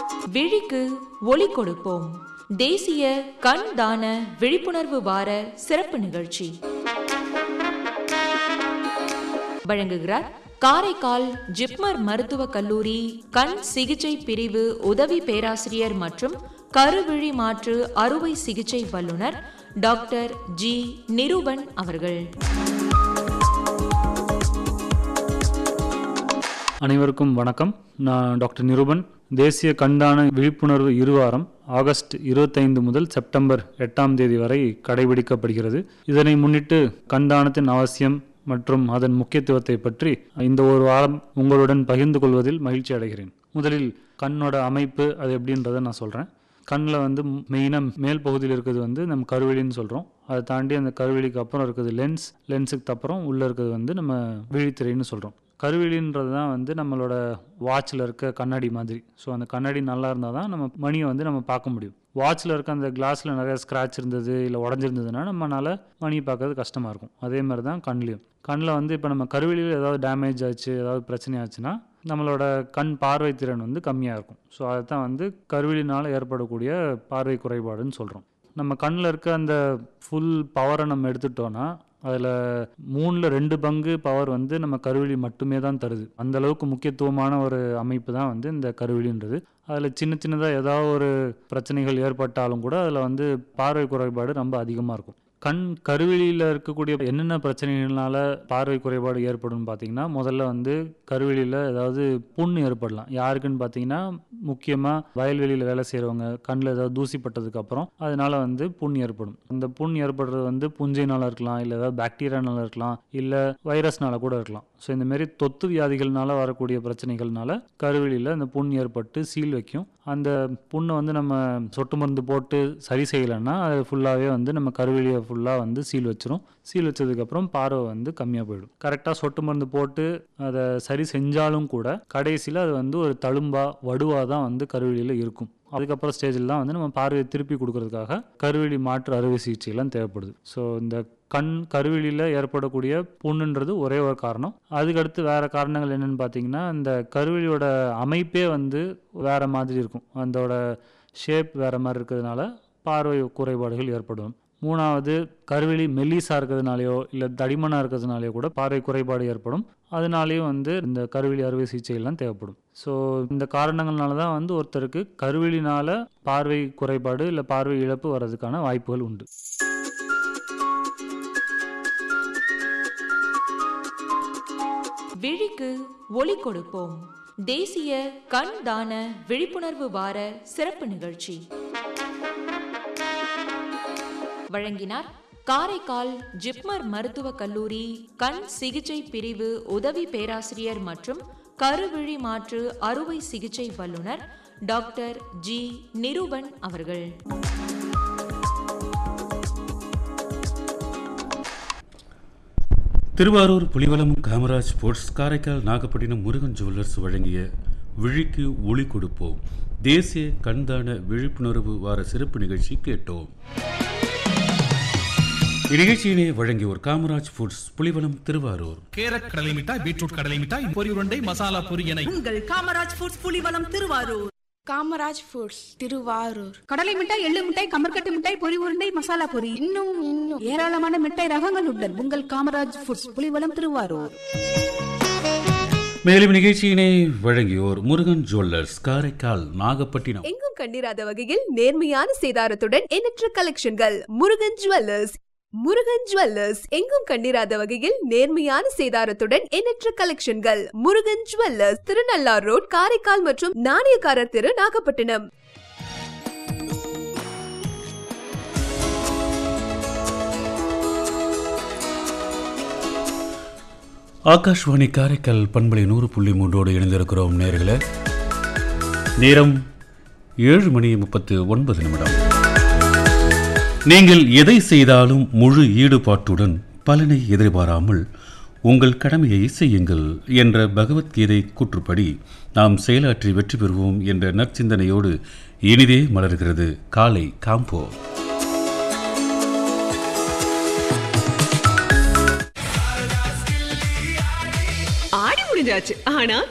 விழிக்கு ஒளி கொடுப்போம் தேசிய கண் தான விழிப்புணர்வு வார சிறப்பு நிகழ்ச்சி வழங்குகிறார் காரைக்கால் ஜிப்மர் மருத்துவக் கல்லூரி கண் சிகிச்சை பிரிவு உதவி பேராசிரியர் மற்றும் கருவிழி மாற்று அறுவை சிகிச்சை வல்லுநர் டாக்டர் ஜி நிருபன் அவர்கள் அனைவருக்கும் வணக்கம் நான் டாக்டர் நிருபன் தேசிய கண்தான விழிப்புணர்வு இருவாரம் ஆகஸ்ட் இருபத்தைந்து முதல் செப்டம்பர் எட்டாம் தேதி வரை கடைபிடிக்கப்படுகிறது இதனை முன்னிட்டு கண்தானத்தின் அவசியம் மற்றும் அதன் முக்கியத்துவத்தை பற்றி இந்த ஒரு வாரம் உங்களுடன் பகிர்ந்து கொள்வதில் மகிழ்ச்சி அடைகிறேன் முதலில் கண்ணோட அமைப்பு அது எப்படின்றத நான் சொல்கிறேன் கண்ணில் வந்து மெயினாக மேல் பகுதியில் இருக்கிறது வந்து நம்ம கருவெளின்னு சொல்கிறோம் அதை தாண்டி அந்த கருவெளிக்கு அப்புறம் இருக்கிறது லென்ஸ் லென்ஸுக்கு அப்புறம் உள்ளே இருக்கிறது வந்து நம்ம விழித்திரைன்னு சொல்கிறோம் கருவிழின்றது தான் வந்து நம்மளோட வாட்சில் இருக்க கண்ணாடி மாதிரி ஸோ அந்த கண்ணாடி நல்லா இருந்தால் தான் நம்ம மணியை வந்து நம்ம பார்க்க முடியும் வாட்சில் இருக்க அந்த கிளாஸில் நிறைய ஸ்க்ராட்ச் இருந்தது இல்லை உடஞ்சிருந்ததுன்னா நம்மளால் மணி பார்க்கறது கஷ்டமாக இருக்கும் அதே மாதிரி தான் கண்லேயும் கண்ணில் வந்து இப்போ நம்ம கருவிழியில் ஏதாவது டேமேஜ் ஆச்சு ஏதாவது பிரச்சனை ஆச்சுன்னா நம்மளோட கண் பார்வை திறன் வந்து கம்மியாக இருக்கும் ஸோ அதுதான் வந்து கருவிழினால் ஏற்படக்கூடிய பார்வை குறைபாடுன்னு சொல்கிறோம் நம்ம கண்ணில் இருக்க அந்த ஃபுல் பவரை நம்ம எடுத்துட்டோன்னா அதில் மூணில் ரெண்டு பங்கு பவர் வந்து நம்ம கருவிழி மட்டுமே தான் தருது அந்த அளவுக்கு முக்கியத்துவமான ஒரு அமைப்பு தான் வந்து இந்த கருவிழின்றது அதில் சின்ன சின்னதாக ஏதாவது ஒரு பிரச்சனைகள் ஏற்பட்டாலும் கூட அதில் வந்து பார்வை குறைபாடு ரொம்ப அதிகமாக இருக்கும் கண் கருவிழியில் இருக்கக்கூடிய என்னென்ன பிரச்சனைகள்னால பார்வை குறைபாடு ஏற்படும் பார்த்தீங்கன்னா முதல்ல வந்து கருவிழியில் ஏதாவது புண் ஏற்படலாம் யாருக்குன்னு பார்த்தீங்கன்னா முக்கியமாக வயல்வெளியில் வேலை செய்கிறவங்க கண்ணில் ஏதாவது தூசி பட்டதுக்கு அப்புறம் அதனால வந்து புண் ஏற்படும் அந்த புண் ஏற்படுறது வந்து புஞ்சைனால இருக்கலாம் இல்லை ஏதாவது பாக்டீரியானால இருக்கலாம் இல்லை வைரஸ்னால கூட இருக்கலாம் ஸோ இந்த மாதிரி தொத்து வியாதிகள்னால வரக்கூடிய பிரச்சனைகள்னால கருவிழியில் அந்த புண் ஏற்பட்டு சீல் வைக்கும் அந்த புண்ணை வந்து நம்ம சொட்டு மருந்து போட்டு சரி செய்யலைன்னா அது ஃபுல்லாகவே வந்து நம்ம கருவிழியை ஃபுல்லாக வந்து சீல் வச்சிரும் சீல் வச்சதுக்கப்புறம் பார்வை வந்து கம்மியாக போயிடும் கரெக்டாக சொட்டு மருந்து போட்டு அதை சரி செஞ்சாலும் கூட கடைசியில் அது வந்து ஒரு தழும்பா வடுவாக தான் வந்து கருவிழியில் இருக்கும் அதுக்கப்புறம் ஸ்டேஜில் தான் வந்து நம்ம பார்வையை திருப்பி கொடுக்கறதுக்காக கருவிழி மாற்று அறுவை சிகிச்சைலாம் தேவைப்படுது ஸோ இந்த கண் கருவிழியில் ஏற்படக்கூடிய புண்ணுன்றது ஒரே ஒரு காரணம் அதுக்கடுத்து வேறு காரணங்கள் என்னென்னு பார்த்தீங்கன்னா இந்த கருவிழியோட அமைப்பே வந்து வேறு மாதிரி இருக்கும் அதோட ஷேப் வேறு மாதிரி இருக்கிறதுனால பார்வை குறைபாடுகள் ஏற்படும் மூணாவது கருவிழி மெல்லிஸாக இருக்கிறதுனாலையோ இல்லை தடிமனாக இருக்கிறதுனாலையோ கூட பார்வை குறைபாடு ஏற்படும் அதனாலேயும் வந்து இந்த கருவிழி அறுவை சிகிச்சைகள்லாம் தேவைப்படும் ஸோ இந்த காரணங்கள்னால தான் வந்து ஒருத்தருக்கு கருவிழினால பார்வை குறைபாடு இல்லை பார்வை இழப்பு வர்றதுக்கான வாய்ப்புகள் உண்டு விழிக்கு ஒளி கொடுப்போம் தேசிய கண் தான விழிப்புணர்வு வார சிறப்பு நிகழ்ச்சி வழங்கினார் காரைக்கால் ஜிப்மர் மருத்துவக் கல்லூரி கண் சிகிச்சை பிரிவு உதவி பேராசிரியர் மற்றும் கருவிழி மாற்று அறுவை சிகிச்சை வல்லுநர் டாக்டர் ஜி நிருபன் அவர்கள் திருவாரூர் புலிவலம் காமராஜ் ஸ்போர்ட்ஸ் காரைக்கால் நாகப்பட்டினம் முருகன் ஜுவல்லர்ஸ் வழங்கிய விழிக்கு ஒளி கொடுப்போம் தேசிய கண்தான விழிப்புணர்வு வார சிறப்பு நிகழ்ச்சி கேட்டோம் இந்நிகழ்ச்சியினை வழங்கியோர் காமராஜ் ஃபுட்ஸ் புலிவலம் திருவாரூர் கேரட் கடலை மிட்டாய் பீட்ரூட் கடலை மிட்டாய் பொரி உருண்டை மசாலா பொரி என உங்கள் காமராஜ் ஃபுட்ஸ் புலிவலம் திருவாரூர் காமராஜ் ஃபுட்ஸ் திருவாரூர் கடலை மிட்டாய் எள்ளு மிட்டாய் கமர்கட்டு மிட்டாய் பொரி உருண்டை மசாலா பொரி இன்னும் இன்னும் ஏராளமான மிட்டாய் ரகங்களுடன் உங்கள் காமராஜ் ஃபுட்ஸ் புலிவலம் திருவாரூர் மேலும் நிகழ்ச்சியினை வழங்கியோர் முருகன் ஜுவல்லர்ஸ் காரைக்கால் நாகப்பட்டினம் எங்கும் கண்டிராத வகையில் நேர்மையான சேதாரத்துடன் எண்ணற்ற கலெக்ஷன்கள் முருகன் ஜுவல்லர்ஸ் முருகன் ஜுவல்லர்ஸ் எங்கும் கண்டிராத வகையில் நேர்மையான சேதாரத்துடன் எண்ணற்ற கலெக்ஷன்கள் முருகன் ஜுவல்லர்ஸ் திருநள்ளார் ரோட் காரைக்கால் மற்றும் நாணயக்காரர் தெரு நாகப்பட்டினம் ஆகாஷ்வாணி காரைக்கால் பண்பலை நூறு புள்ளி மூன்றோடு இணைந்திருக்கிறோம் நேர்களே நேரம் ஏழு மணி முப்பத்து ஒன்பது நிமிடம் நீங்கள் எதை செய்தாலும் முழு ஈடுபாட்டுடன் பலனை எதிர்பாராமல் உங்கள் கடமையை செய்யுங்கள் என்ற பகவத்கீதை கூற்றுப்படி நாம் செயலாற்றி வெற்றி பெறுவோம் என்ற நற்சிந்தனையோடு இனிதே மலர்கிறது காலை காம்போ ஆடி முடிஞ்சாச்சு ஆனா